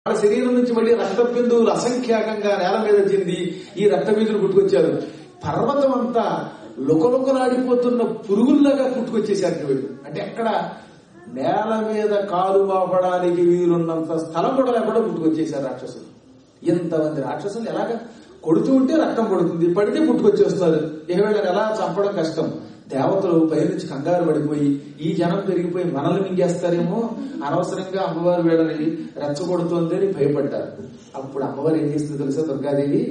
ఆ శరీరం నుంచి మళ్ళీ రక్త బిందువులు అసంఖ్యాకంగా నేల మీద చెంది ఈ రక్త బిందువులు పుట్టుకొచ్చారు పర్వతం అంతా లుకలుకలాడిపోతున్న పురుగుల్లాగా పుట్టుకొచ్చేసారు వీళ్ళు అంటే ఎక్కడ నేల మీద కాలు వాపడానికి వీలున్నంత స్థలం కూడా లేకుండా పుట్టుకొచ్చేసారు రాక్షసులు ఎంతమంది రాక్షసులు ఎలాగ కొడుతూ ఉంటే రక్తం పడుతుంది పడితే పుట్టుకొచ్చేస్తున్నారు ఇక వీళ్ళని ఎలా చంపడం కష్టం దేవతలు పైనుంచి కంగారు పడిపోయి ఈ జనం పెరిగిపోయి మనల్ని మింగేస్తారేమో అనవసరంగా అమ్మవారు వీళ్ళని రెచ్చగొడుతోంది అని భయపడ్డారు అప్పుడు అమ్మవారు ఏం చేస్తుంది తెలుసా దుర్గాదేవి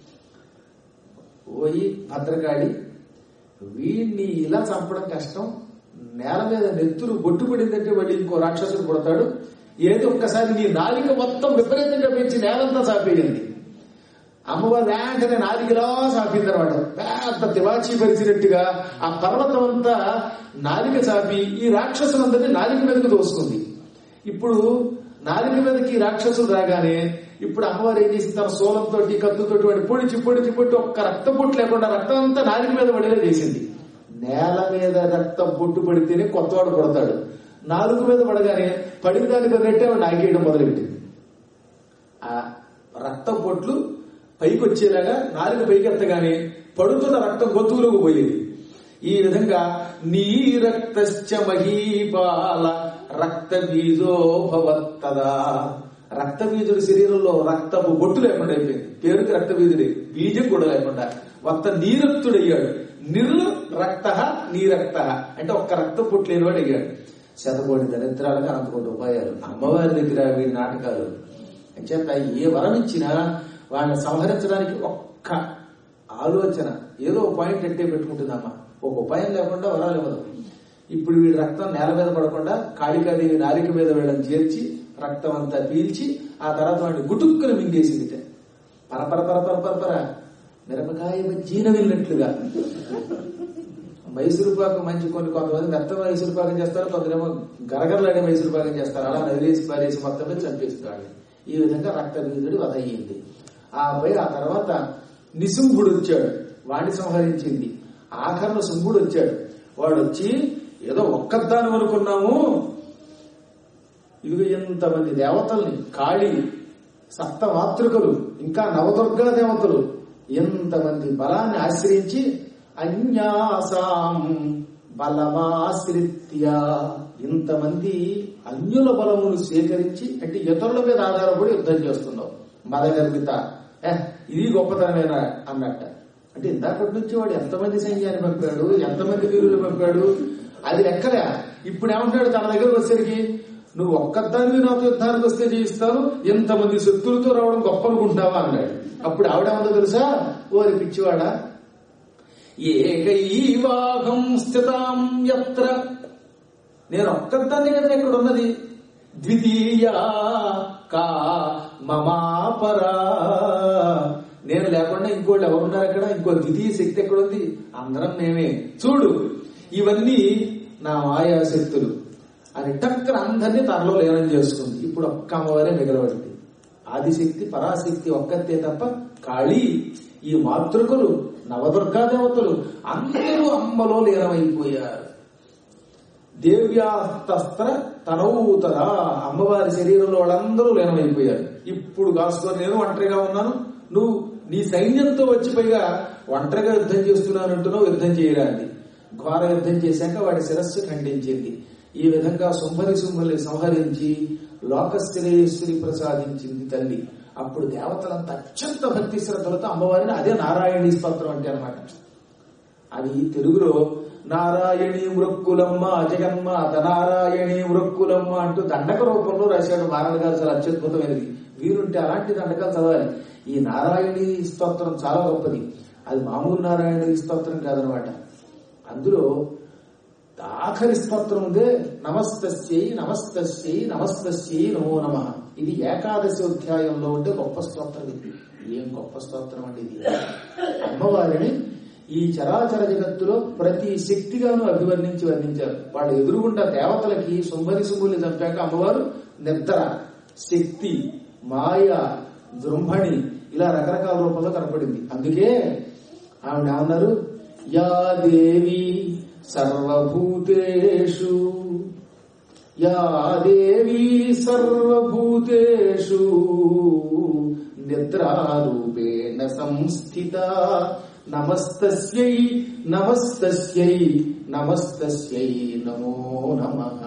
ఓయి భద్రకాళి వీడిని ఇలా చంపడం కష్టం నేల మీద నెత్తురు బొట్టు పడిందంటే మళ్ళీ ఇంకో రాక్షసుడు పుడతాడు ఏదో ఒక్కసారి నీ నాలిక మొత్తం విపరీతంగా పెంచి నేలంతా చాపేయండి అమ్మవారు వెంటనే నాలికలా చాపింది అనమాట పెద్ద తివాచి పరిచినట్టుగా ఆ పర్వతం అంతా నాలిక చాపి ఈ రాక్షసులందరినీ నాలిక మీదకి దోసుకుంది ఇప్పుడు నాలిక మీదకి ఈ రాక్షసులు రాగానే ఇప్పుడు అమ్మవారు ఏం చేసింది తన సోలంతో కత్తుతో వాడి పొడిచి పొడిచి పొట్టి ఒక్క రక్త బొట్టు లేకుండా రక్తం అంతా నాలిక మీద పడేలా చేసింది నేల మీద రక్తం బొట్టు పడితేనే కొత్తవాడు కొడతాడు నాలుగు మీద పడగానే పడిన దానికి తగ్గట్టే ఆవిడ నాగేయడం మొదలుపెట్టింది ఆ రక్తం బొట్లు పైకి వచ్చేలాగా నాలుగు పైకి ఎత్తగానే పడుతున్న రక్తం గొంతుకులోకి పోయేది ఈ విధంగా నీ రక్తశ్చ మహీపాల రక్త బీజో భవత్తదా రక్త బీజుడి శరీరంలో రక్తపు బొట్టు లేకుండా అయిపోయింది పేరుకి రక్త బీజుడే బీజం కూడా లేకుండా మొత్త నీరక్తుడయ్యాడు నిర్ రక్త నీరక్త అంటే ఒక్క రక్త బొట్టు లేనివాడు అయ్యాడు శతకోటి దరిద్రాలకు అనంతకోటి ఉపాయాలు అమ్మవారి దగ్గర వీడి నాటకాలు అంచేత ఏ వరం ఇచ్చినా వాళ్ళని సంహరించడానికి ఒక్క ఆలోచన ఏదో ఒక పాయింట్ ఎట్టే పెట్టుకుంటుందమ్మా ఒక ఉపాయం లేకుండా వరాలు ఇవ్వదు ఇప్పుడు వీడి రక్తం నేల మీద పడకుండా కాళికాదేవి నాలిక మీద వీళ్ళని చేర్చి రక్తం అంతా పీల్చి ఆ తర్వాత వాడిని గుటుక్కులు మింగేసింది పరపర పరపర పరపర మిరపకాయ జీన వెళ్ళినట్లుగా మైసూరు పాకం మంచి కొన్ని కొంతమంది మెత్త మైసూరు పాకం చేస్తారు కొందరేమో గరగరలాడే మైసూరు పాకం చేస్తారు అలా నదిలేసి పారేసి మొత్తం మీద చంపేస్తున్నాడు ఈ విధంగా రక్త బీజుడి వధ అయ్యింది ఆపై ఆ తర్వాత నిశుంభుడు వచ్చాడు వాడిని సంహరించింది ఆఖరణ శుంభుడు వచ్చాడు వాడు వచ్చి ఏదో ఒక్కద్దానం అనుకున్నాము ఇదిగో ఎంతమంది దేవతల్ని కాళి సప్త మాతృకలు ఇంకా నవదుర్గా దేవతలు ఎంతమంది బలాన్ని ఆశ్రయించి అన్యాసాం బలమాశ్రిత్య ఇంతమంది అన్యుల బలమును స్వీకరించి అంటే ఇతరుల మీద ఆధారపడి యుద్ధం చేస్తున్నావు మదగర్భిత ఏ ఇది గొప్పతనమేనా అన్నట్ట అంటే ఇందాకటి నుంచి వాడు ఎంతమంది సైన్యాన్ని పంపాడు ఎంతమంది వీరులు పంపాడు అది లెక్కలే ఇప్పుడు ఏమంటాడు తన దగ్గరకు వచ్చేసరికి నువ్వు ఒక్కదాన్ని నాతో యుద్ధానికి వస్తే చేయిస్తాను ఎంతమంది శత్రులతో రావడం గొప్ప అనుకుంటావా అన్నాడు అప్పుడు ఆవిడేమందో తెలుసా ఓరి పిచ్చివాడా ఏకైవాహం స్థితాం యత్ర నేను ఒక్కదాన్ని కదా ఇక్కడ ఉన్నది ద్వితీయ కా మమాపరా నేను లేకుండా ఇంకోటి ఎవరున్నారు అక్కడ ఇంకో ద్వితీయ శక్తి ఎక్కడ ఉంది అందరం మేమే చూడు ఇవన్నీ నా మాయా శక్తులు అని టక్కన అందరినీ తనలో లీనం చేసుకుంది ఇప్పుడు ఒక్క అమ్మవారే మిగలబడింది ఆదిశక్తి పరాశక్తి ఒక్కతే తప్ప కాళీ ఈ మాతృకలు నవదుర్గా దేవతలు అందరూ అమ్మలో లీనమైపోయారు దేవ్యాస్త్ర తనవుతరా అమ్మవారి శరీరంలో వాళ్ళందరూ లీనమైపోయారు ఇప్పుడు కాసుకొని నేను ఒంటరిగా ఉన్నాను నువ్వు నీ సైన్యంతో వచ్చి పైగా ఒంటరిగా యుద్ధం చేస్తున్నానంటున్నావు యుద్ధం చేయరాంది ఘోర యుద్ధం చేశాక వాడి శిరస్సు ఖండించింది ఈ విధంగా శుంభరి శుంభలి సంహరించి లోకశ్రేయస్సుని ప్రసాదించింది తల్లి అప్పుడు దేవతలంతా అత్యంత భక్తి శ్రద్ధలతో అమ్మవారిని అదే నారాయణీ స్తోత్రం అంటే అనమాట అది తెలుగులో నారాయణి మృక్కులమ్మ జగన్మాత నారాయణి మృక్కులమ్మ అంటూ దండక రూపంలో రాశాడు మారణ గారు చాలా అత్యద్భుతమైనది వీరుంటే అలాంటి దండకాలు చదవాలి ఈ నారాయణి స్తోత్రం చాలా గొప్పది అది మామూలు నారాయణి స్తోత్రం కాదనమాట అందులో ఆఖరి స్తోత్రం ఉందే నమస్తస్యై నమస్తస్యై నమస్తస్యై నమో నమ ఇది ఏకాదశి అధ్యాయంలో ఉంటే గొప్ప స్తోత్రం ఇది ఏం గొప్ప స్తోత్రం అండి ఇది అమ్మవారిని ఈ చరాచర జగత్తులో ప్రతి శక్తిగాను అభివర్ణించి వర్ణించారు వాళ్ళు ఎదురుగుండా దేవతలకి సుంభరి సుంభుల్ని చంపాక అమ్మవారు నిద్ర శక్తి మాయ జృంభణి ఇలా రకరకాల రూపంలో కనపడింది అందుకే ఆవిడ ఏమన్నారు యా దేవి సర్వభూతేషు యా దేవీ సర్వభూతేషు నిద్రారూపేణ సంస్థిత నమస్తస్యై నమస్తస్యై నమస్తస్యై నమో నమః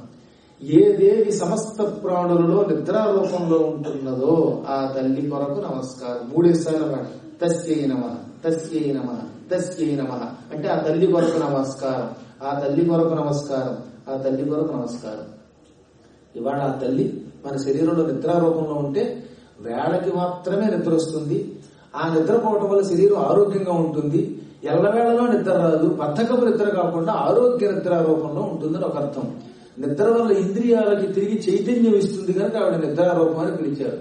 ఏ దేవి సమస్త ప్రాణులలో నిద్రారూపంలో ఉంటున్నదో ఆ తల్లి కొరకు నమస్కారం మూడేసార్లు అన్నమాట తస్యై నమ తస్యై నమ తస్యై నమ అంటే ఆ తల్లి కొరకు నమస్కారం ఆ తల్లి కొరకు నమస్కారం ఆ తల్లి కొరకు నమస్కారం ఇవాళ ఆ తల్లి మన శరీరంలో నిద్రారూపంలో ఉంటే వేళకి మాత్రమే నిద్ర వస్తుంది ఆ నిద్రపోవటం వల్ల శరీరం ఆరోగ్యంగా ఉంటుంది ఎల్లవేళలో నిద్ర రాదు బద్ధకపు నిద్ర కాకుండా ఆరోగ్య నిద్ర రూపంలో ఉంటుందని ఒక అర్థం నిద్ర వల్ల ఇంద్రియాలకి తిరిగి చైతన్యం ఇస్తుంది కనుక ఆవిడ నిద్రారూపం అని పిలిచారు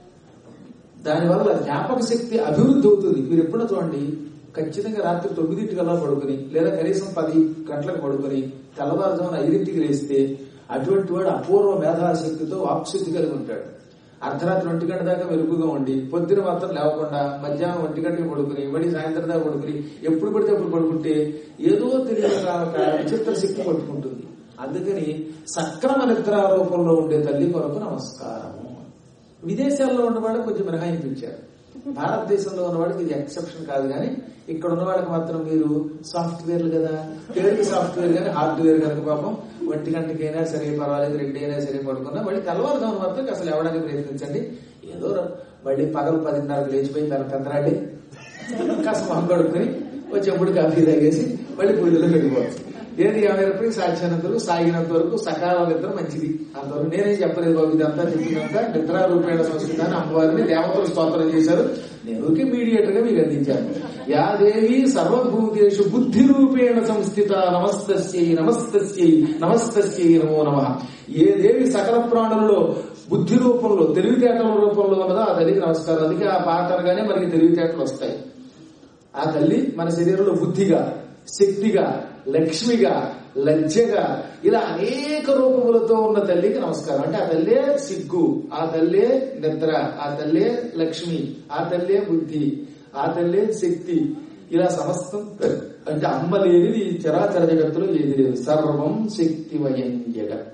దానివల్ల జ్ఞాపక శక్తి అభివృద్ధి అవుతుంది మీరు ఎప్పుడో చూడండి ఖచ్చితంగా రాత్రి తొమ్మిదింటికల్లా పడుకుని లేదా కనీసం పది గంటలకు పడుకుని తెల్లవారుజామున ఐదింటికి లేస్తే అటువంటి వాడు అపూర్వ మేధాశక్తితో వాక్శుద్ధి కలిగి ఉంటాడు అర్ధరాత్రి ఒంటి గంట దాకా మెరుగుగా ఉండి పొద్దున మాత్రం లేవకుండా మధ్యాహ్నం ఒంటి గంటకి పడుకుని మళ్ళీ సాయంత్రం దాకా పడుకుని ఎప్పుడు పడితే అప్పుడు పడుకుంటే ఏదో తెలియని ఒక విచిత్ర శక్తి పట్టుకుంటుంది అందుకని సక్రమ నిద్రారూపంలో ఉండే తల్లి కొరకు నమస్కారము విదేశాల్లో ఉన్నవాడు కొంచెం మినహాయింపించారు భారతదేశంలో ఉన్నవాడికి ఇది ఎక్సెప్షన్ కాదు కానీ ఇక్కడ ఉన్న వాళ్ళకి మాత్రం మీరు సాఫ్ట్వేర్లు కదా పేరుకి సాఫ్ట్వేర్ కానీ హార్డ్వేర్ కనుక పాపం ఒంటి గంటకైనా సరే పర్వాలేదు రెండైనా సరే పడుకున్నా మళ్ళీ తెల్లవారుదాం మాత్రం అసలు ఎవడానికి ప్రయత్నించండి ఏదో ర- మళ్ళీ పగలు పదిన్నరకు లేచిపోయి పెద్ద పెద్దరాడి కాస్త మొహం కడుక్కొని వచ్చి ఎప్పుడు కాఫీ తాగేసి మళ్ళీ పూజలో వెళ్ళిపోవచ్చు ఏది ఏమైనప్పటికీ సాధ్యమైనంత వరకు సాగినంత వరకు సకాల నిద్ర మంచిది అంతవరకు నేనేం చెప్పలేదు బాబు ఇదంతా చెప్పిందంతా నిద్ర రూపేణ సంస్కృతాన్ని అమ్మవారిని దేవతలు స్తోత్రం చేశారు నేను ఊరికే మీడియేటర్ గా మీకు అందించాను యా దేవి సర్వభూతేషు బుద్ధి రూపేణ సంస్థిత నమస్తస్యై నమస్తస్యై నమస్తస్యై నమో నమ ఏ దేవి సకల ప్రాణులలో బుద్ధి రూపంలో తెలివితేటల రూపంలో ఉన్నదో ఆ తల్లికి నమస్కారం అందుకే ఆ పాట అనగానే మనకి తెలివితేటలు వస్తాయి ఆ తల్లి మన శరీరంలో బుద్ధిగా శక్తిగా లక్ష్మిగా లజ్జగా ఇలా అనేక రూపములతో ఉన్న తల్లికి నమస్కారం అంటే ఆ తల్లే సిగ్గు ఆ తల్లే నిద్ర ఆ తల్లే లక్ష్మి ఆ తల్లే బుద్ధి ఆ తల్లే శక్తి ఇలా సమస్తం అంటే అమ్మ లేనిది ఈ చరాచర జగత్తులో ఏది లేదు సర్వం శక్తిమయం జగత్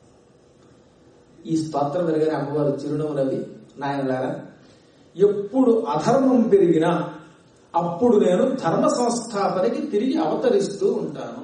ఈ స్తోత్రం పెరిగిన అమ్మవారు చిరునవ్వు నవ్వి నాయనలారా ఎప్పుడు అధర్మం పెరిగినా అప్పుడు నేను ధర్మ సంస్థాపనకి తిరిగి అవతరిస్తూ ఉంటాను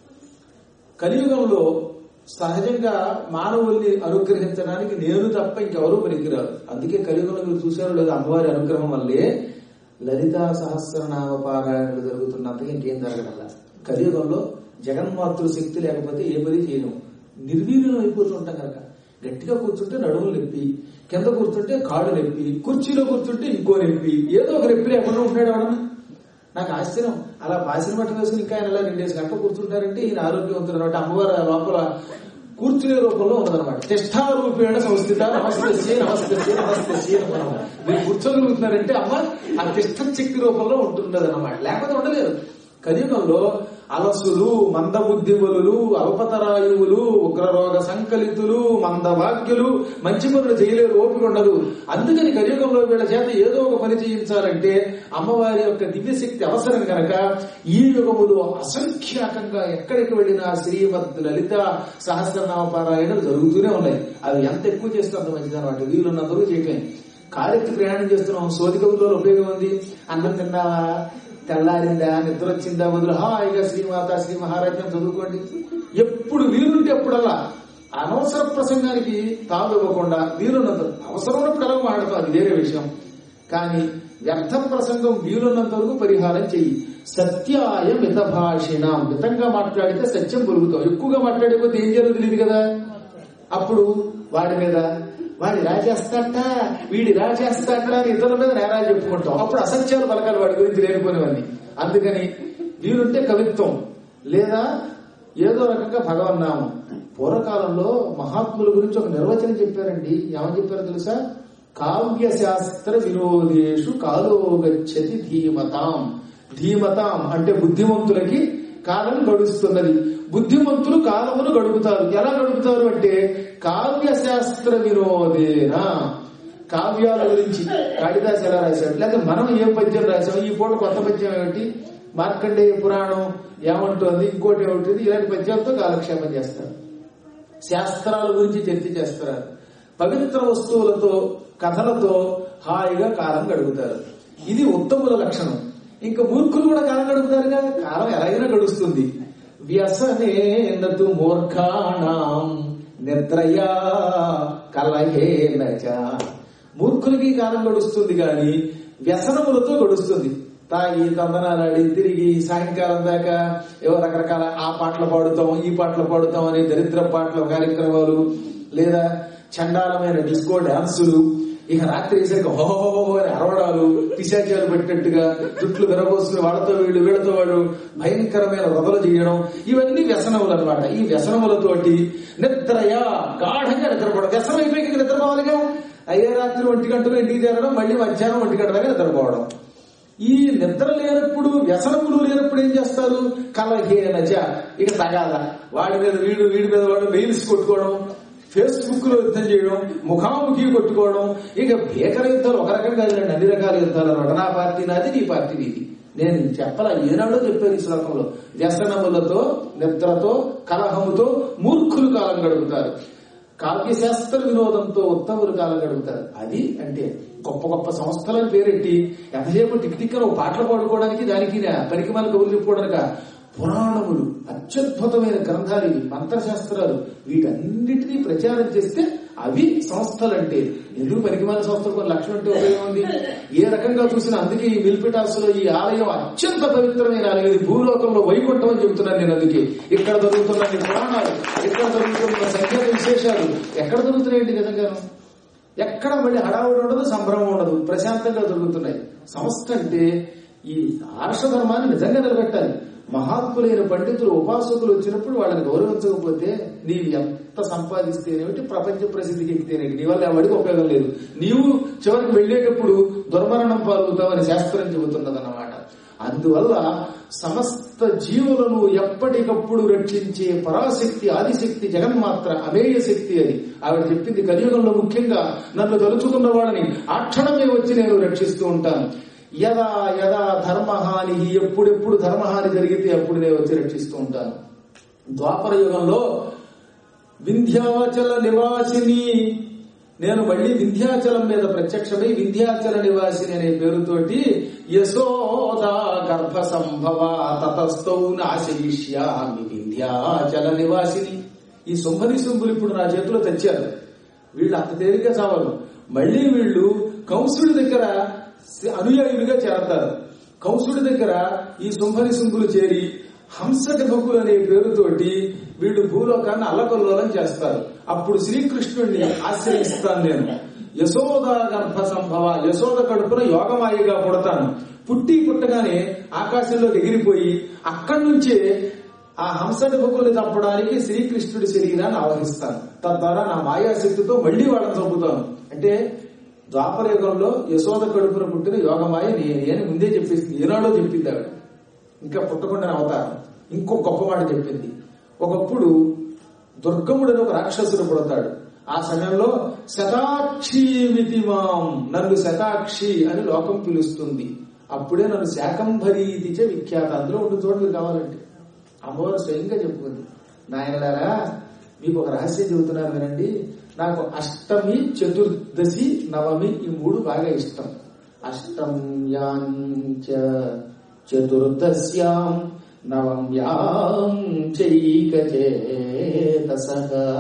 కలియుగంలో సహజంగా మానవుల్ని అనుగ్రహించడానికి నేను తప్ప ఇంకెవరూ పనికిరారు అందుకే కలియుగంలో మీరు చూసారో లేదు అమ్మవారి అనుగ్రహం వల్లే లలితా సహస్రనామ పారాయణలు జరుగుతున్నంతగా ఇంకేం జరగడం కలియుగంలో జగన్మాతృ శక్తి లేకపోతే ఏ పని చేయను నిర్వీర్యం అయిపోతుంటాం కనుక గట్టిగా కూర్చుంటే నడుములు నొప్పి కింద కూర్చుంటే కాళ్ళు నొప్పి కుర్చీలో కూర్చుంటే ఇంకో నొప్పి ఏదో ఒక నొప్పి లేకుండా ఉంటాడు ఎవడన్నా నాకు ఆశ్చర్యం అలా బాసిన బట్ట వేసుకుని ఇంకా ఆయన ఇలా రెండేసి గంటలు కూర్చుంటారంటే ఈయన ఆరోగ్యవంతుడు అనమాట అమ్మవారు ఆ లోపల కూర్చునే రూపంలో ఉన్నదన్నమాట తిష్టారూపేణ సంస్థిత నమస్తే నమస్తే నమస్తే మనం మీరు కూర్చోగలుగుతున్నారంటే అమ్మ ఆ తిష్ట శక్తి రూపంలో ఉంటున్నదన్నమాట లేకపోతే ఉండలేదు కలియుగంలో అలసులు మందబుద్ధిబలులు అల్పతరాయువులు ఉగ్రరోగ సంకలితులు మందభాగ్యులు మంచి పనులు చేయలేరు ఓపిక ఉండదు అందుకని కలియుగంలో వీళ్ళ చేత ఏదో ఒక పని చేయించాలంటే అమ్మవారి యొక్క దివ్యశక్తి అవసరం కనుక ఈ యుగములో అసంఖ్యాకంగా ఎక్కడికి వెళ్ళినా శ్రీమద్ లలిత సహస్రనామ పారాయణలు జరుగుతూనే ఉన్నాయి అవి ఎంత ఎక్కువ చేస్తే అంత మంచిది అనమాట వీలున్నంతవరకు చేయటం కారెక్కి ప్రయాణం చేస్తున్నాం సోదికవులో ఉపయోగం ఉంది అన్నం తిన్నావా తెల్లారిందా నిద్ర వచ్చిందా వదిలి హాయిగా శ్రీమాత శ్రీ మహారాజ్యం చదువుకోండి ఎప్పుడు వీలుంటే అప్పుడల్లా అనవసర ప్రసంగానికి తావు ఇవ్వకుండా వీలున్నంత అవసరం ఉన్నప్పుడు ఎలా మాట్లాడతాం అది వేరే విషయం కానీ వ్యర్థ ప్రసంగం వీలున్నంత వరకు పరిహారం చెయ్యి సత్యాయ మిత భాషిణ మితంగా మాట్లాడితే సత్యం పొరుగుతాం ఎక్కువగా మాట్లాడిపోతే ఏం జరుగుతుంది తెలియదు కదా అప్పుడు వాడి మీద వాడి రాజేస్తాట వీడి రాజేస్తాట అని ఇతరుల మీద నేరాలు చెప్పుకుంటాం అప్పుడు అసత్యాలు పలకాలి వాడి గురించి లేనిపోయినవన్నీ అందుకని వీరుంటే కవిత్వం లేదా ఏదో రకంగా భగవన్నామం పూర్వకాలంలో మహాత్ముల గురించి ఒక నిర్వచనం చెప్పారండి ఏమని చెప్పారో తెలుసా కావ్య శాస్త్ర విరోధేషు కాలో గచ్చతి ధీమతాం ధీమతాం అంటే బుద్ధిమంతులకి కాలం గడుస్తున్నది బుద్ధిమంతులు కాలమును గడుపుతారు ఎలా గడుపుతారు అంటే కావ్య శాస్త్ర విరోధేన కావ్యాల గురించి కాళిదాస్ ఎలా రాశాడు లేకపోతే మనం ఏం పద్యం రాశాం ఈ పూట కొత్త పద్యం ఏమిటి మార్కండేయ పురాణం ఏమంటోంది ఇంకోటి ఏమిటి ఇలాంటి పద్యాలతో కాలక్షేపం చేస్తారు శాస్త్రాల గురించి చర్చ చేస్తారు పవిత్ర వస్తువులతో కథలతో హాయిగా కాలం గడుపుతారు ఇది ఉత్తముల లక్షణం ఇంకా మూర్ఖులు కూడా కాలం గడుపుతారుగా కాలం ఎలాగైనా గడుస్తుంది వ్యసనే నతు మూర్ఖాణం నిద్రయా కలహేనచ మూర్ఖులకి కాలం గడుస్తుంది గాని వ్యసనములతో గడుస్తుంది తాగి తందనాలాడి తిరిగి సాయంకాలం దాకా ఏవో రకరకాల ఆ పాటలు పాడుతాం ఈ పాటలు పాడుతాం అనే దరిద్ర పాటల కార్యక్రమాలు లేదా చండాలమైన డిస్కో డాన్సులు ఇక రాత్రి వేసాక హో అని అరవడాలు పిశాచాలు పెట్టినట్టుగా జుట్లు విరబోసుకుని వాళ్ళతో వీళ్ళు వీళ్ళతో వాడు భయంకరమైన వదలు చేయడం ఇవన్నీ వ్యసనములు అనమాట ఈ వ్యసనములతోటి నిద్రయా గాఢంగా నిద్రపోవడం వ్యసనం అయిపోయి నిద్రపోవాలిగా అయ్యే రాత్రి ఒంటి గంటలో ఇంటికి చేరడం మళ్ళీ మధ్యాహ్నం ఒంటి గంట దాకా నిద్రపోవడం ఈ నిద్ర లేనప్పుడు వ్యసనములు లేనప్పుడు ఏం చేస్తారు కలహేనజ ఇక తగాద వాడి మీద వీడు వీడి మీద వాడు మెయిల్స్ కొట్టుకోవడం ఫేస్బుక్ లో యుద్ధం చేయడం ముఖాముఖి కొట్టుకోవడం ఇక భీకర యుద్ధాలు ఒక రకంగా కాదులేండి అన్ని రకాల యుద్ధాలు అనమాట నా పార్టీ నాది నీ పార్టీ నీది నేను చెప్పలా ఏనాడో చెప్పాను ఈ శ్లోకంలో వ్యసనములతో నిద్రతో కలహముతో మూర్ఖులు కాలం గడుపుతారు కావ్యశాస్త్ర వినోదంతో ఉత్తములు కాలం గడుపుతారు అది అంటే గొప్ప గొప్ప సంస్థలను పేరెట్టి ఎంతసేపు టిక్ టిక్ అని ఓ పాటలు పాడుకోవడానికి దానికి పనికి మన కబుర్లు చెప్పుకోవడానిక పురాణములు అత్యద్భుతమైన గ్రంథాలు ఇవి మంత్రశాస్త్రాలు వీటన్నిటినీ ప్రచారం చేస్తే అవి సంస్థలంటే ఎందుకు పనికిమాల సంస్థలు కొన్ని లక్షణం అంటే ఉపయోగం ఉంది ఏ రకంగా చూసినా అందుకే ఈ మిల్పిటాసులో ఈ ఆలయం అత్యంత పవిత్రమైన ఆలయం ఇది భూలోకంలో వైకుంఠం అని చెబుతున్నాను నేను అందుకే ఇక్కడ దొరుకుతున్న ఈ పురాణాలు ఇక్కడ దొరుకుతున్న సంగీత విశేషాలు ఎక్కడ దొరుకుతున్నాయండి నిజంగాను ఎక్కడ మళ్ళీ హడావుడి ఉండదు సంభ్రమం ఉండదు ప్రశాంతంగా దొరుకుతున్నాయి సంస్థ అంటే ఈ ఆర్ష ధర్మాన్ని నిజంగా నిలబెట్టాలి మహాత్ములైన పండితులు ఉపాసకులు వచ్చినప్పుడు వాళ్ళని గౌరవించకపోతే నీవు ఎంత సంపాదిస్తేనేమిటి ప్రపంచ ప్రసిద్ధికి ఎక్కితేనేటి నీ వల్ల ఎవరికి ఉపయోగం లేదు నీవు చివరికి వెళ్లేటప్పుడు దుర్మరణం పాల్గొతావని శాస్త్రం చెబుతున్నదన్నమాట అందువల్ల సమస్త జీవులను ఎప్పటికప్పుడు రక్షించే పరాశక్తి ఆదిశక్తి జగన్మాత్ర అమేయ శక్తి అని ఆవిడ చెప్పింది కలియుగంలో ముఖ్యంగా నన్ను తలుచుకున్న వాళ్ళని ఆ క్షణమే వచ్చి నేను రక్షిస్తూ ఉంటాను యదా యదా ధర్మహాని ఎప్పుడెప్పుడు ధర్మహాని జరిగితే అప్పుడు నేను వచ్చి రక్షిస్తూ ఉంటాను ద్వాపర యుగంలో వింధ్యాచల నివాసిని నేను మళ్ళీ వింధ్యాచలం మీద ప్రత్యక్షమై వింధ్యాచల నివాసిని అనే పేరుతోటి యశోదా గర్భ సంభవ తతస్థౌ నాశయిష్యామి వింధ్యాచల నివాసిని ఈ శుంభని శుంభులు ఇప్పుడు నా చేతిలో తెచ్చారు వీళ్ళు అంత తేలిక చావరు మళ్ళీ వీళ్ళు కంసుడి దగ్గర అనుయాయులుగా చేరతారు కంసుడి దగ్గర ఈ శుంభని శుంభులు చేరి హంసటి భక్తులు అనే పేరుతోటి వీళ్ళు భూలోకాన్ని అల్లకల్లోలం చేస్తారు అప్పుడు శ్రీకృష్ణుడిని ఆశ్రయిస్తాను నేను యశోద గర్భ సంభవ యశోద కడుపున యోగమాయిగా పుడతాను పుట్టి పుట్టగానే ఆకాశంలోకి ఎగిరిపోయి అక్కడి నుంచే ఆ హంసటి భక్తుల్ని చంపడానికి శ్రీకృష్ణుడి శరీరాన్ని ఆవహిస్తాను తద్వారా నా మాయాశక్తితో మళ్లీ వాళ్ళని చంపుతాను అంటే ద్వాపర యుగంలో యశోద కడుపున పుట్టిన యోగమాయ నేనే అని ముందే చెప్పేసింది ఏనాడో చెప్పింది ఆవిడ ఇంకా పుట్టకుండా అవతారం ఇంకో గొప్ప మాట చెప్పింది ఒకప్పుడు దుర్గముడని ఒక రాక్షసుడు పుడతాడు ఆ సమయంలో శతాక్షి మాం నన్ను శతాక్షి అని లోకం పిలుస్తుంది అప్పుడే నన్ను శాకంభరీతిచే విఖ్యాత అందులో ఉండి చూడండి కావాలంటే అమ్మవారు స్వయంగా చెప్పుకుంది నాయనలారా మీకు ఒక రహస్యం చెబుతున్నారు వినండి నాకు అష్టమి చతుర్దశి నవమి ఈ మూడు బాగా ఇష్టం అష్టమ్యాంచ చతుర్దశ్యాం నవమ్యాం చైకచేతస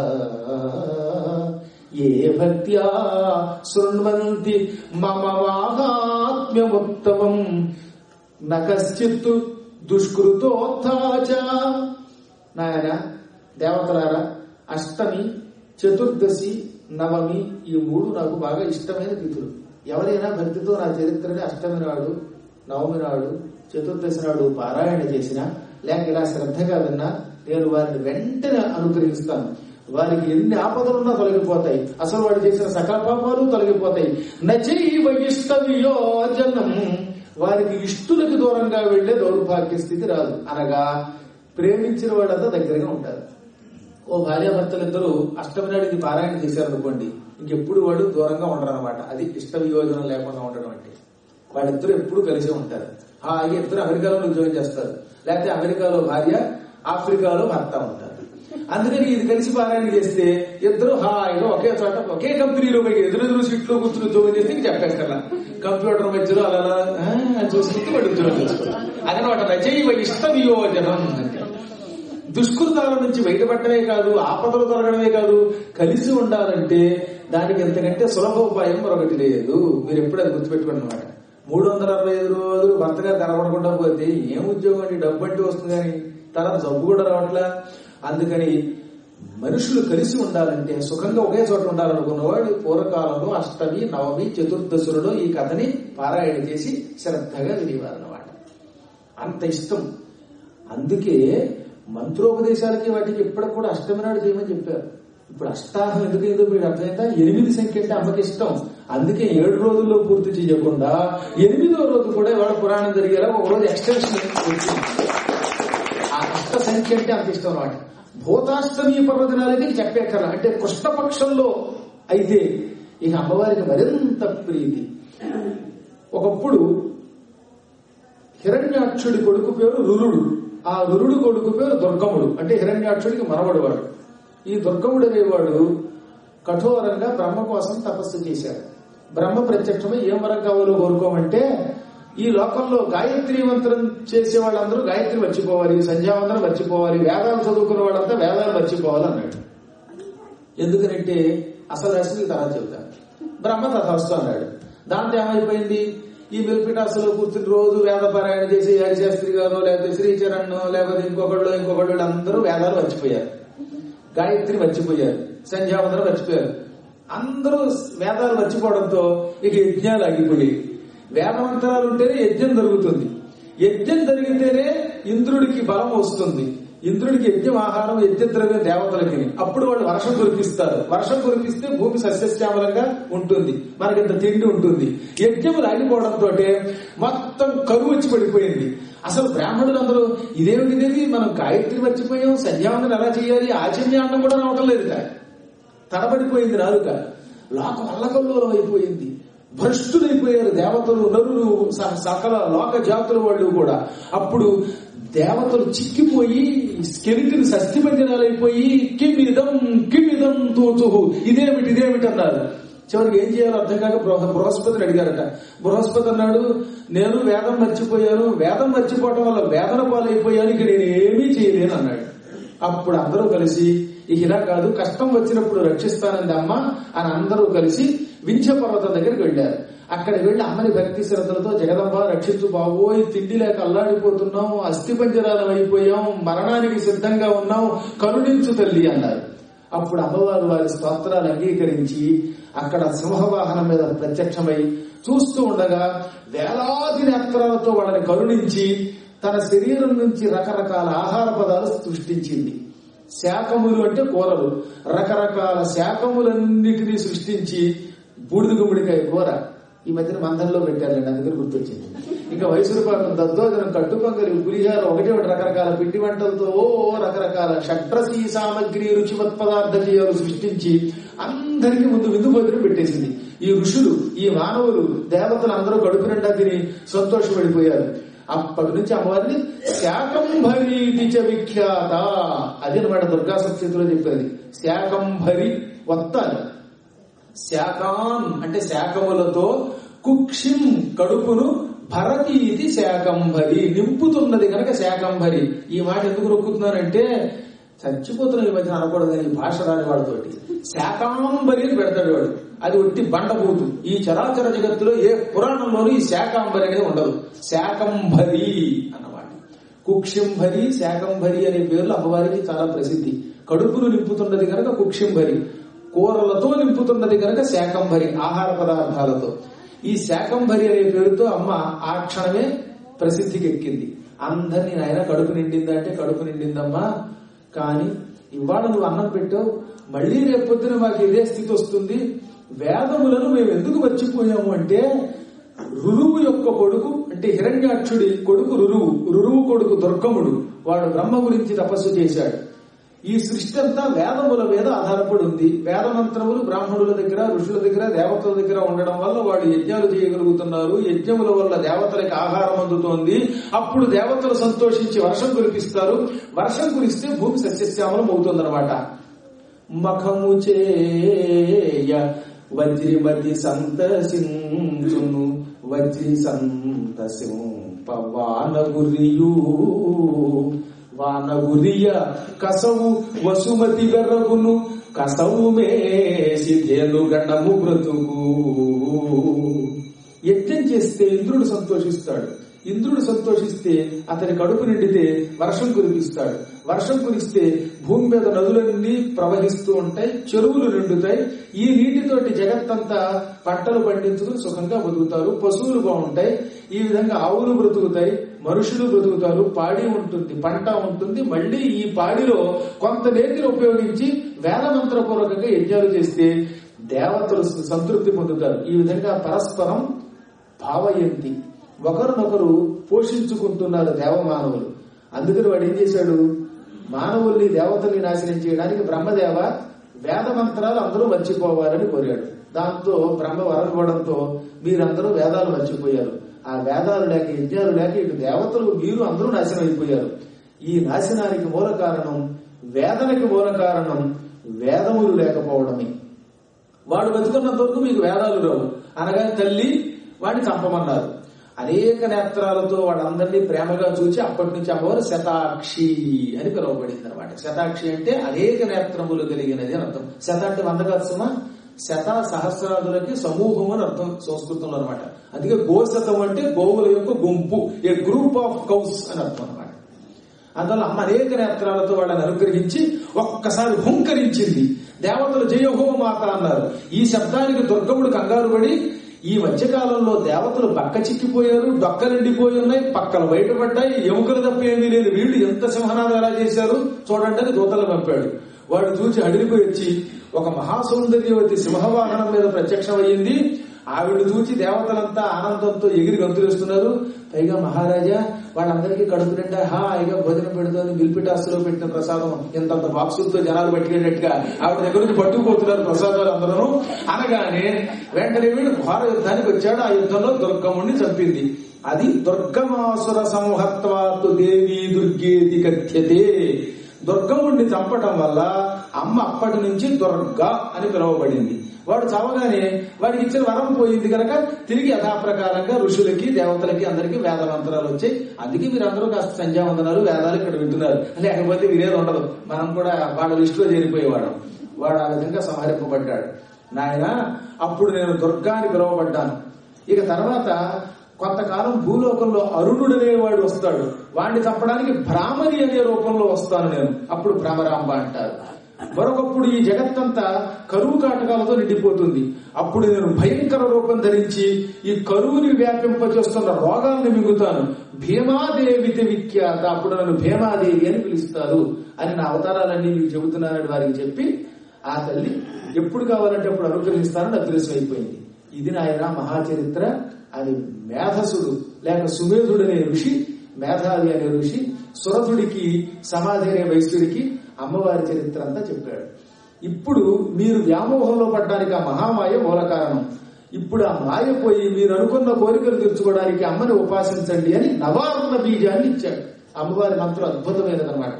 ఏ భక్త్యా శృణ్వంతి మమ వాహాత్మ్యముత్తమం నకశ్చిత్తు దుష్కృతోత్థాచ నాయన దేవతలారా అష్టమి చతుర్దశి నవమి ఈ మూడు నాకు బాగా ఇష్టమైన తిథులు ఎవరైనా భక్తితో నా చరిత్రని అష్టమి నాడు నవమి నాడు చతుర్దశి నాడు పారాయణ చేసినా లేక ఇలా శ్రద్ధగా విన్నా నేను వారిని వెంటనే అనుగ్రహిస్తాను వారికి ఎన్ని ఆపదలున్నా తొలగిపోతాయి అసలు వాడు చేసిన సకల పాపాలు తొలగిపోతాయి నచైవ ఇష్ట వియోజనం వారికి ఇష్టులకు దూరంగా వెళ్లే దౌర్భాగ్య స్థితి రాదు అనగా ప్రేమించిన వాళ్ళంతా దగ్గరగా ఉంటారు ఓ భార్యాభర్తలు ఇద్దరు అష్టమి నాడు ఇది పారాయణ చేశారనుకోండి ఇంకెప్పుడు వాళ్ళు దూరంగా ఉండరు అనమాట అది ఇష్ట వియోజనం లేకుండా ఉండడం అంటే వాళ్ళిద్దరు ఎప్పుడు కలిసే ఉంటారు ఆ ఇద్దరు అమెరికాలో ఉద్యోగం చేస్తారు లేకపోతే అమెరికాలో భార్య ఆఫ్రికాలో భర్త ఉంటారు అందుకని ఇది కలిసి పారాయణ చేస్తే ఇద్దరు హాయిగా ఒకే చోట ఒకే కంపెనీలో పోయి ఎదురెదురు సీట్లో కూర్చుని ఉద్యోగం చేస్తే ఇంక చెప్పేస్తారా కంప్యూటర్ మధ్యలో అలా అలా, ఆ, అని చూసుకుంటూ వాడు ఉద్యోగం చేస్తారు అదనమాట రచయివ ఇష్ట వియోజనం అంటే దుష్కృతాల నుంచి బయటపడటమే కాదు ఆపదలు తొలగడమే కాదు కలిసి ఉండాలంటే దానికి ఎంతకంటే సులభ ఉపాయం మరొకటి లేదు మీరు ఎప్పుడు అది గుర్తుపెట్టుకోండి అనమాట మూడు వందల అరవై ఐదు రోజులు భర్తగా కనబడకుండా పోతే ఏం ఉద్యోగం అండి డబ్బు అంటే వస్తుంది కానీ తర్వాత జబ్బు కూడా రావట్లా అందుకని మనుషులు కలిసి ఉండాలంటే సుఖంగా ఒకే చోట ఉండాలనుకున్నవాడు పూర్వకాలంలో అష్టమి నవమి చతుర్దశులలో ఈ కథని పారాయణ చేసి శ్రద్ధగా వినేవారన్నమాట అంత ఇష్టం అందుకే మంత్రోపదేశాలకి వాటికి ఇప్పటికి కూడా అష్టమి నాడు చేయమని చెప్పారు ఇప్పుడు అష్టాహం ఎందుకు ఏదో మీకు అర్థమైందా ఎనిమిది సంఖ్య అంటే అమ్మకి ఇష్టం అందుకే ఏడు రోజుల్లో పూర్తి చేయకుండా ఎనిమిదో రోజు కూడా ఇవాళ పురాణం జరిగేలా ఒక రోజు ఎక్స్టెన్షన్ వచ్చింది ఆ అష్ట సంఖ్య అంటే అంత ఇష్టం అన్నమాట భూతాష్టమి పర్వదినాలకి చెప్పేక్కల అంటే కృష్ణపక్షంలో అయితే ఇక అమ్మవారికి మరింత ప్రీతి ఒకప్పుడు హిరణ్యాక్షుడి కొడుకు పేరు రురుడు ఆ రురుడు కొడుకు పేరు దుర్గముడు అంటే హిరణ్యాక్షుడికి మనవడు వాడు ఈ దుర్గముడు అనేవాడు కఠోరంగా బ్రహ్మ కోసం తపస్సు చేశాడు బ్రహ్మ ప్రత్యక్షమై ఏం వరం కావాలో కోరుకోమంటే ఈ లోకంలో గాయత్రి మంత్రం చేసే వాళ్ళందరూ గాయత్రి మర్చిపోవాలి సంధ్యావందనం మర్చిపోవాలి వేదాలు చదువుకున్న వాళ్ళంతా వేదాలు మర్చిపోవాలి అన్నాడు ఎందుకనంటే అసలు రాసింది తర్వాత చెప్తాను బ్రహ్మ తథాస్తు అన్నాడు దాంతో ఏమైపోయింది ఈ మిల్పిటాసులో కూర్చుని రోజు వేద పారాయణ చేసి హరిశాస్త్రి గారు లేకపోతే శ్రీచరణ్ లేకపోతే ఇంకొకళ్ళు ఇంకొకళ్ళు అందరూ వేదాలు మర్చిపోయారు గాయత్రి మర్చిపోయారు సంధ్యావందనం మర్చిపోయారు అందరూ వేదాలు మర్చిపోవడంతో ఇక యజ్ఞాలు ఆగిపోయాయి వేదమంత్రాలు ఉంటేనే యజ్ఞం జరుగుతుంది యజ్ఞం జరిగితేనే ఇంద్రుడికి బలం వస్తుంది ఇంద్రుడికి యజ్ఞం ఆహారం యజ్ఞ ద్రవ్యం దేవతలకి అప్పుడు వాళ్ళు వర్షం కురిపిస్తారు వర్షం కురిపిస్తే భూమి సస్యశ్యామలంగా ఉంటుంది మనకింత తిండి ఉంటుంది యజ్ఞములు ఆగిపోవడంతో మొత్తం కరువు వచ్చి పడిపోయింది అసలు బ్రాహ్మణులందరూ ఇదేమిటి ఇదేమి మనం గాయత్రి మర్చిపోయాం సంధ్యావందనం ఎలా చేయాలి ఆచర్యాన్నం కూడా రావటం లేదు తడబడిపోయింది నాలుక లోకం అల్లకల్లోలం అయిపోయింది భ్రష్టులైపోయారు దేవతలు నరులు స- సకల లోక జాతుల వాళ్ళు కూడా అప్పుడు దేవతలు చిక్కిపోయి స్కెలిటిని సస్తిబంజనాలైపోయి కిమిదం కిమిదం తోచుహు ఇదేమిటి ఇదేమిటి అన్నారు చివరికి ఏం చేయాలో అర్థం కాక బృహ- బృహస్పతిని అడిగారట బృహస్పతి అన్నాడు నేను వేదం మర్చిపోయాను వేదం మర్చిపోవటం వల్ల వేదన పాలైపోయాను ఇక నేను ఏమీ చేయలేను అన్నాడు అప్పుడు అందరూ కలిసి ఇక ఇలా కాదు కష్టం వచ్చినప్పుడు రక్షిస్తానంది అమ్మ అని అందరూ కలిసి వింధ్య పర్వతం దగ్గరికి వెళ్ళారు అక్కడికి వెళ్లి అమ్మని భక్తి శ్రద్ధలతో జగదంబ రక్షించు బాబోయ్ తిండి లేక అల్లాడిపోతున్నాం అస్థి పంజరాలం అయిపోయాం మరణానికి సిద్ధంగా ఉన్నాం కరుణించు తల్లి అన్నారు అప్పుడు అమ్మవారు వారి స్తోత్రాలు అంగీకరించి అక్కడ సింహవాహనం మీద ప్రత్యక్షమై చూస్తూ ఉండగా వేలాది నేత్రాలతో వాళ్ళని కరుణించి తన శరీరం నుంచి రకరకాల ఆహార పదాలు సృష్టించింది శాకములు అంటే కూరలు రకరకాల శాకములన్నిటినీ సృష్టించి బూడిద గుమ్మడికాయ కూర ఈ మధ్యన మందంలో పెట్టారండి అందుకని గుర్తొచ్చింది ఇంకా మైసూరు పాకం దద్దోజనం కట్టుపంగలి పులిహార ఒకటి ఒకటి రకరకాల పిండి వంటలతో ఓ రకరకాల షట్రసీ సామగ్రి రుచివత్ పదార్థ చేయాలు సృష్టించి అందరికీ ముందు విందు భోజనం పెట్టేసింది ఈ ఋషులు ఈ మానవులు దేవతలు అందరూ కడుపు నిండా తిని సంతోషపడిపోయారు అప్పటి నుంచి అమ్మవారిని శాకంభరీటి చ విఖ్యాత అది అనమాట దుర్గా సప్తతిలో చెప్పేది శాకంభరి వత్తాలి శాకాన్ అంటే శాకములతో కుక్షిం కడుపును భరతి ఇది శాకంభరి నింపుతున్నది కనుక శాకంభరి ఈ మాట ఎందుకు నొక్కుతున్నానంటే చచ్చిపోతున్న ఈ మధ్యన అనకూడదు ఈ భాష రాని వాడితోటి శాకాంబరి అని పెడతాడు వాడు అది ఒట్టి బండబూతు ఈ చరాచర జగత్తులో ఏ పురాణంలోనూ ఈ శాకాంబరి అనేది ఉండదు శాకంభరి అన్నమాట కుక్షింభరి శాకంభరి అనే పేర్లు అమ్మవారికి చాలా ప్రసిద్ధి కడుపును నింపుతున్నది కనుక కుక్షింభరి కూరలతో నింపుతున్నది కనుక శాకంభరి ఆహార పదార్థాలతో ఈ శాకంభరి అనే పేరుతో అమ్మ ఆ క్షణమే ప్రసిద్ధికి ఎక్కింది అందరినీ నాయన కడుపు నిండిందా అంటే కడుపు నిండిందమ్మా కానీ ఇవాళ నువ్వు అన్నం పెట్టావు మళ్ళీ రేపొద్దున మాకు ఇదే స్థితి వస్తుంది వేదములను మేము ఎందుకు మర్చిపోయాము అంటే రురువు యొక్క కొడుకు అంటే హిరణ్యాక్షుడి కొడుకు రురువు రురువు కొడుకు దుర్గముడు వాడు బ్రహ్మ గురించి తపస్సు చేశాడు ఈ సృష్టి అంతా వేదముల మీద ఆధారపడి ఉంది వేద మంత్రములు బ్రాహ్మణుల దగ్గర ఋషుల దగ్గర దేవతల దగ్గర ఉండడం వల్ల వాళ్ళు యజ్ఞాలు చేయగలుగుతున్నారు యజ్ఞముల వల్ల దేవతలకి ఆహారం అందుతోంది అప్పుడు దేవతలు సంతోషించి వర్షం కురిపిస్తారు వర్షం కురిస్తే భూమి సస్యశ్యామలం అవుతుందన్నమాట మఖము చేయ వజ్రిమతి సంతసించును వజ్రి సంతసింప వానగురియు వానగురియ కసవు వసుమతి వెర్రగును కసవు మేసి ధేను గణము బ్రతుకు యజ్ఞం చేస్తే ఇంద్రుడు సంతోషిస్తాడు ఇంద్రుడు సంతోషిస్తే అతని కడుపు నిండితే వర్షం కురిపిస్తాడు వర్షం కురిస్తే భూమి మీద నదులన్నీ ప్రవహిస్తూ ఉంటాయి చెరువులు నిండుతాయి ఈ నీటితోటి జగత్తంతా పంటలు పండించుకుని సుఖంగా బతుకుతారు పశువులు బాగుంటాయి ఈ విధంగా ఆవులు బ్రతుకుతాయి మనుషులు బ్రతుకుతారు పాడి ఉంటుంది పంట ఉంటుంది మళ్ళీ ఈ పాడిలో కొంత నేతిని ఉపయోగించి వేదమంత్రపూర్వకంగా యజ్ఞాలు చేస్తే దేవతలు సంతృప్తి పొందుతారు ఈ విధంగా పరస్పరం భావయంతి ఒకరినొకరు పోషించుకుంటున్నారు దేవమానవులు అందుకని వాడు ఏం చేశాడు మానవుల్ని దేవతల్ని నాశనం చేయడానికి బ్రహ్మదేవ వేద మంత్రాలు అందరూ మర్చిపోవాలని కోరాడు దాంతో బ్రహ్మ వరం ఇవ్వడంతో మీరందరూ వేదాలు మర్చిపోయారు ఆ వేదాలు లేక యజ్ఞాలు లేక ఇటు దేవతలు మీరు అందరూ నాశనం అయిపోయారు ఈ నాశనానికి మూల కారణం వేదనకి మూల కారణం వేదములు లేకపోవడమే వాడు బతుకున్నంత వరకు మీకు వేదాలు రావు అనగా తల్లి వాడిని చంపమన్నారు అనేక నేత్రాలతో వాళ్ళందరినీ ప్రేమగా చూచి అప్పటి నుంచి అమ్మవారు శతాక్షి అని పిలువబడింది అనమాట శతాక్షి అంటే అనేక నేత్రములు కలిగినది అని అర్థం శత అంటే వంద కాదు సుమా శత సహస్రాదులకి సమూహం అని అర్థం సంస్కృతంలో అనమాట అందుకే గోశతం అంటే గోవుల యొక్క గుంపు ఏ గ్రూప్ ఆఫ్ కౌస్ అని అర్థం అనమాట అందువల్ల అమ్మ అనేక నేత్రాలతో వాళ్ళని అనుగ్రహించి ఒక్కసారి హుంకరించింది దేవతలు జయహో మాత అన్నారు ఈ శబ్దానికి దుర్గముడు కంగారు పడి ఈ మధ్యకాలంలో దేవతలు బక్క చిక్కిపోయారు డొక్క నిండిపోయి ఉన్నాయి పక్కలు బయటపడ్డాయి ఎముకలు తప్ప ఏమీ లేదు వీళ్ళు ఎంత సింహనాలు ఎలా చేశారు చూడండి అని దూతలు పంపాడు వాడు చూసి అడిగిపోయి వచ్చి ఒక మహాసౌందర్యవతి సింహవాహనం మీద ప్రత్యక్షమయ్యింది ఆవిడ చూచి దేవతలంతా ఆనందంతో ఎగిరి గంతులేస్తున్నారు పైగా మహారాజా వాళ్ళందరికీ కడుపు నిండా హాయిగా భోజనం పెడుతుంది మిల్పిటాసులో పెట్టిన ప్రసాదం ఇంతంత బాక్సులతో జనాలు పట్టుకెళ్ళినట్టుగా ఆవిడ దగ్గర నుంచి పట్టుకుపోతున్నారు ప్రసాదాలు అందరూ అనగానే వెంటనే వీడు ఘోర యుద్ధానికి వచ్చాడు ఆ యుద్ధంలో దుర్గముడిని చంపింది అది దుర్గమాసుర సంహత్వాతు దేవి దుర్గేతి కథ్యతే దుర్గముడిని చంపటం వల్ల అమ్మ అప్పటి నుంచి దుర్గా అని పిలువబడింది వాడు చావగానే వాడికి ఇచ్చిన వరం పోయింది కనుక తిరిగి యథాప్రకారంగా ఋషులకి దేవతలకి అందరికీ వేద మంత్రాలు వచ్చాయి అందుకే మీరందరూ కాస్త సంధ్యావందనాలు వేదాలు ఇక్కడ వింటున్నారు లేకపోతే వినేది ఉండదు మనం కూడా వాళ్ళ లిస్టులో చేరిపోయేవాడు వాడు ఆ విధంగా సంహరింపబడ్డాడు నాయన అప్పుడు నేను దుర్గాని పిలువబడ్డాను ఇక తర్వాత కొంతకాలం భూలోకంలో అరుణుడు అనేవాడు వస్తాడు వాడిని చంపడానికి భ్రామరి అనే రూపంలో వస్తాను నేను అప్పుడు భ్రమరాంబ అంటారు మరొకప్పుడు ఈ జగత్తంతా కరువు కాటకాలతో నిండిపోతుంది అప్పుడు నేను భయంకర రూపం ధరించి ఈ కరువుని వ్యాపింపచేస్తున్న రోగాల్ని మింగుతాను భీమాదేవితి విఖ్యాత అప్పుడు నన్ను భీమాదేవి అని పిలుస్తారు అని నా అవతారాలన్నీ మీకు చెబుతున్నానని వారికి చెప్పి ఆ తల్లి ఎప్పుడు కావాలంటే అప్పుడు అనుగ్రహిస్తానని అదృశ్యం అయిపోయింది ఇది నాయన మహాచరిత్ర అది మేధసుడు లేక సుమేధుడు అనే ఋషి మేధావి అనే ఋషి సురథుడికి సమాధి అనే వైశ్యుడికి అమ్మవారి చరిత్ర అంతా చెప్పాడు ఇప్పుడు మీరు వ్యామోహంలో పడ్డానికి ఆ మహామాయ మూల కారణం ఇప్పుడు ఆ మాయ పోయి మీరు అనుకున్న కోరికలు తీర్చుకోవడానికి అమ్మని ఉపాసించండి అని నవారుణ బీజాన్ని ఇచ్చాడు అమ్మవారి మంత్రం అద్భుతమైనదన్నమాట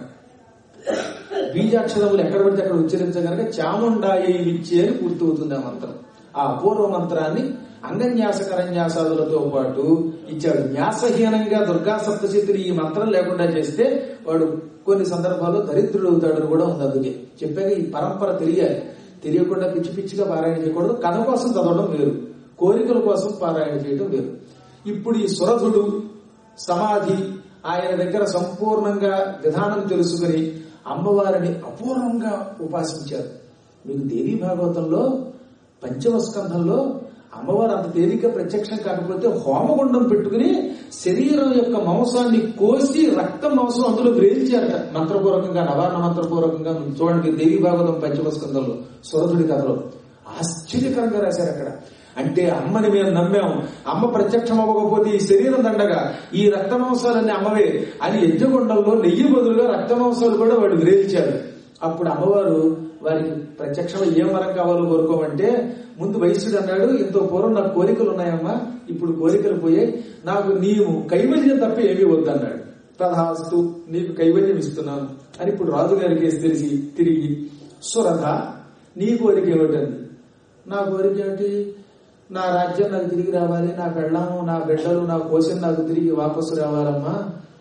బీజాక్షరములు ఎక్కడ పడితే అక్కడ ఉచ్చరించగనక చాముండాయి విచ్చి అని పూర్తవుతుంది ఆ మంత్రం ఆ అపూర్వ మంత్రాన్ని అంగన్యాస కరన్యాసాదులతో పాటు ఇచ్చాడు న్యాసహీనంగా దుర్గా సప్తశతిని ఈ మంత్రం లేకుండా చేస్తే వాడు కొన్ని సందర్భాల్లో దరిద్రుడు అవుతాడని కూడా ఉంది అందుకే చెప్పాక ఈ పరంపర తెలియాలి తెలియకుండా పిచ్చి పిచ్చిగా పారాయణ చేయకూడదు కథ కోసం చదవడం వేరు కోరికల కోసం పారాయణ చేయడం వేరు ఇప్పుడు ఈ సురధుడు సమాధి ఆయన దగ్గర సంపూర్ణంగా విధానం తెలుసుకుని అమ్మవారిని అపూర్వంగా ఉపాసించారు మీకు దేవీ భాగవతంలో పంచమ స్కంధంలో అమ్మవారు అంత తేలిక ప్రత్యక్షం కాకపోతే హోమగుండం పెట్టుకుని శరీరం యొక్క మాంసాన్ని కోసి రక్తం మాంసం అందులో వేల్చారట మంత్రపూర్వకంగా నవారణ మంత్రపూర్వకంగా మీరు చూడండి దేవి భాగవతం పంచమ స్కంధంలో సురధుడి కథలో ఆశ్చర్యకరంగా రాశారు అక్కడ అంటే అమ్మని మేము నమ్మాం అమ్మ ప్రత్యక్షం అవ్వకపోతే ఈ శరీరం దండగా ఈ రక్త మాంసాలన్నీ అమ్మవే అని యజ్ఞగుండంలో నెయ్యి బదులుగా రక్త మాంసాలు కూడా వాడు విరేల్చారు అప్పుడు అమ్మవారు వారికి ప్రత్యక్షంగా ఏం వరం కావాలో కోరుకోమంటే ముందు వైశ్యుడు అన్నాడు ఇంతో పూర్వం నాకు కోరికలు ఉన్నాయమ్మా ఇప్పుడు కోరికలు పోయాయి నాకు నీవు కైవల్యం తప్ప ఏమీ వద్దన్నాడు తథాస్తు నీకు కైవల్యం ఇస్తున్నాను అని ఇప్పుడు రాజుగారికి వేసి తెలిసి తిరిగి సురథ నీ కోరిక ఏమిటండి నా కోరిక ఏమిటి నా రాజ్యం నాకు తిరిగి రావాలి నా పెళ్ళాము నా బిడ్డలు నా కోసిన నాకు తిరిగి వాపసు రావాలమ్మా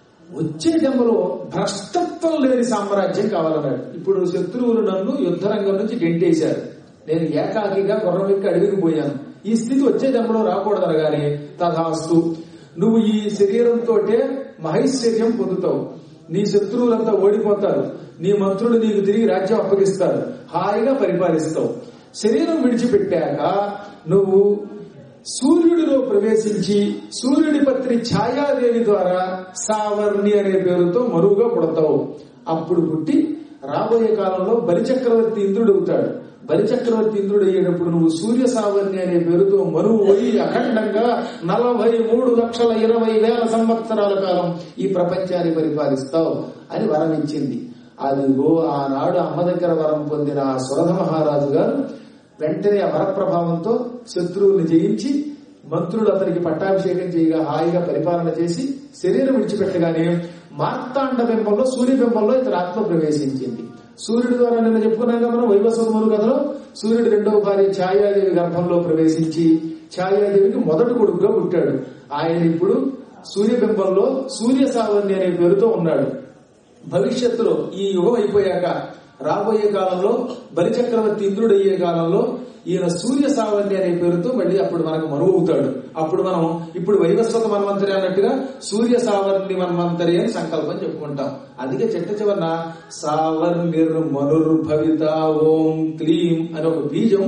వచ్చే జన్మలో భ్రష్టత్వం లేని సామ్రాజ్యం కావాలన్నాడు ఇప్పుడు శత్రువులు నన్ను యుద్ధరంగం నుంచి గెంటేశారు నేను ఏకాకిగా గుర్రం ఎక్కి అడిగికి పోయాను ఈ స్థితి వచ్చే జన్మలో రాకూడదనగానే తథాస్తు నువ్వు ఈ శరీరంతో మహైశ్వర్యం పొందుతావు నీ శత్రువులంతా ఓడిపోతారు నీ మంత్రులు నీకు తిరిగి రాజ్యం అప్పగిస్తారు హాయిగా పరిపాలిస్తావు శరీరం విడిచిపెట్టాక నువ్వు సూర్యుడిలో ప్రవేశించి సూర్యుడి పత్ని ఛాయాదేవి ద్వారా సావర్ణి అనే పేరుతో మరువుగా పుడతావు అప్పుడు పుట్టి రాబోయే కాలంలో బలిచక్రవర్తి ఇంద్రుడు అవుతాడు బలిచక్రవర్తి ఇంద్రుడు అయ్యేటప్పుడు నువ్వు సూర్య సావర్ణి అనే పేరుతో మరువు పోయి అఖండంగా నలభై మూడు లక్షల ఇరవై వేల సంవత్సరాల కాలం ఈ ప్రపంచాన్ని పరిపాలిస్తావు అని వరం ఇచ్చింది అదిగో ఆనాడు అమ్మ దగ్గర వరం పొందిన ఆ సురధ మహారాజు గారు వెంటనే ఆ వరప్రభావంతో శత్రువుని జయించి మంత్రులు అతనికి పట్టాభిషేకం చేయగా హాయిగా పరిపాలన చేసి శరీరం విడిచిపెట్టగానే మార్తాండ బింబంలో సూర్య బింబంలో ఇతని ఆత్మ ప్రవేశించింది సూర్యుడి ద్వారా నిన్న చెప్పుకున్నాం కదా మనం వైవస్వములు కథలో సూర్యుడు రెండవ భార్య ఛాయాదేవి గర్భంలో ప్రవేశించి ఛాయాదేవికి మొదటి కొడుకుగా పుట్టాడు ఆయన ఇప్పుడు సూర్యబింబంలో సూర్య సావర్ణి అనే పేరుతో ఉన్నాడు భవిష్యత్తులో ఈ యుగం అయిపోయాక రాబోయే కాలంలో బలిచక్రవర్తి ఇంద్రుడు అయ్యే కాలంలో ఈయన సూర్య సావర్ణి అనే పేరుతో మళ్ళీ అప్పుడు మనకు మరువు అవుతాడు అప్పుడు మనం ఇప్పుడు వైవస్వత మన్వంతరి అన్నట్టుగా సూర్య సావర్ణి మన్వంతరి అని సంకల్పం చెప్పుకుంటాం అందుకే చెట్ట చివరన సావర్ణిర్ మనుర్భవిత ఓం క్లీం అని ఒక బీజం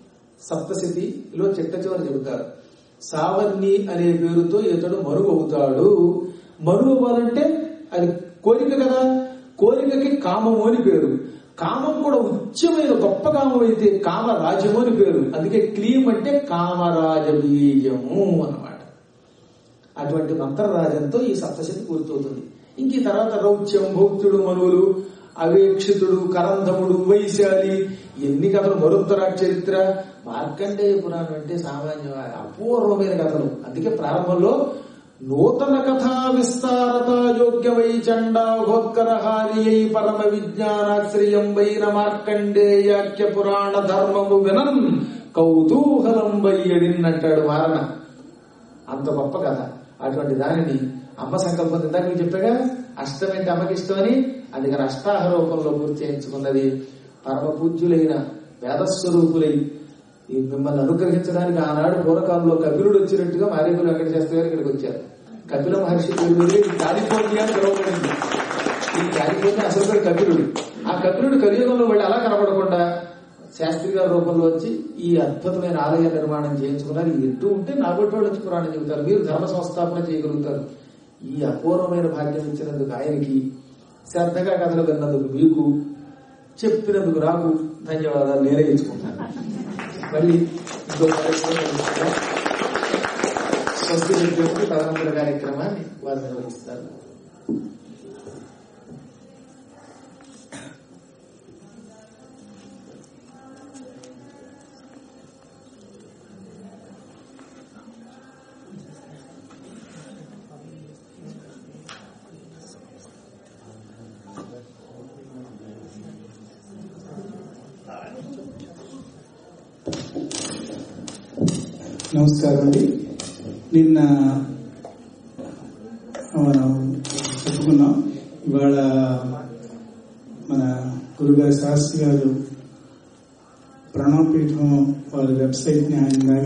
సప్తశతిలో చెట్ట చివర చెబుతారు సావర్ణి అనే పేరుతో ఇతడు మరుగు అవుతాడు మరుగు అవ్వాలంటే అది కోరిక కదా కోరికకి కామము అని పేరు కామం కూడా ఉచ్చమైన గొప్ప కామం అయితే కామరాజము అని పేరు అందుకే క్లీం అంటే కామరాజ బీజము అన్నమాట అటువంటి మంత్రరాజంతో ఈ సప్తశతి పూర్తవుతుంది ఇంక ఈ తర్వాత రౌచ్యం భౌత్యుడు మనువులు అవేక్షితుడు కరంధముడు వైశాలి ఎన్ని కథలు మరుత్తరా చరిత్ర మార్కండేయ పురాణం అంటే సామాన్య అపూర్వమైన కథలు అందుకే ప్రారంభంలో నూతన కథా విస్తారత యోగ్యమై చండాఘోత్కరహారియై పరమ విజ్ఞానాశ్రయం వైన మార్కండేయాఖ్య పురాణ ధర్మము వినన్ కౌతూహలం వయ్యడిన్ అంటాడు వారణ అంత గొప్ప కథ అటువంటి దానిని అమ్మ సంకల్పం ఇందాక మీకు చెప్పాగా అష్టం అంటే అమ్మకి ఇష్టమని అందుకని అష్టాహ రూపంలో పూర్తి చేయించుకున్నది పరమ పూజ్యులైన వేదస్వరూపులై ఈ మిమ్మల్ని అనుగ్రహించడానికి ఆనాడు పూర్వకాలంలో కపిలుడు వచ్చినట్టుగా మారేపులు వెంకట శాస్త్రి గారు ఇక్కడికి వచ్చారు కపిల మహర్షి పేరు మీద ఈ కాలిఫోర్నియా అని పిలువబడింది ఈ కాలిఫోర్నియా అసలు పేరు కపిలుడు ఆ కపిలుడు కలియుగంలో వాళ్ళు అలా కనపడకుండా శాస్త్రి గారి రూపంలో వచ్చి ఈ అద్భుతమైన ఆలయ నిర్మాణం చేయించుకున్నారు ఇది ఎటు ఉంటే నాగొట్టి వాళ్ళు వచ్చి పురాణం చెబుతారు మీరు ధర్మ సంస్థాపన చేయగలుగుతారు ఈ అపూర్వమైన భాగ్యం ఇచ్చినందుకు ఆయనకి శ్రద్ధగా కథలు విన్నందుకు మీకు చెప్పినందుకు నాకు ధన్యవాదాలు నేనే ఇచ్చుకుంటాను మళ్ళీ ఇంకో కార్యక్రమం కలుసుకుందాం. స్వస్తి చెప్పేందుకు తదనంతర కార్యక్రమాన్ని వారు నిర్వహిస్తారు నమస్కారం అండి నిన్న మనం చెప్పుకున్నాం ఇవాళ మన గురుగారి శాస్త్రి గారు ప్రణవపీఠం వారి వెబ్సైట్ ని ఆయన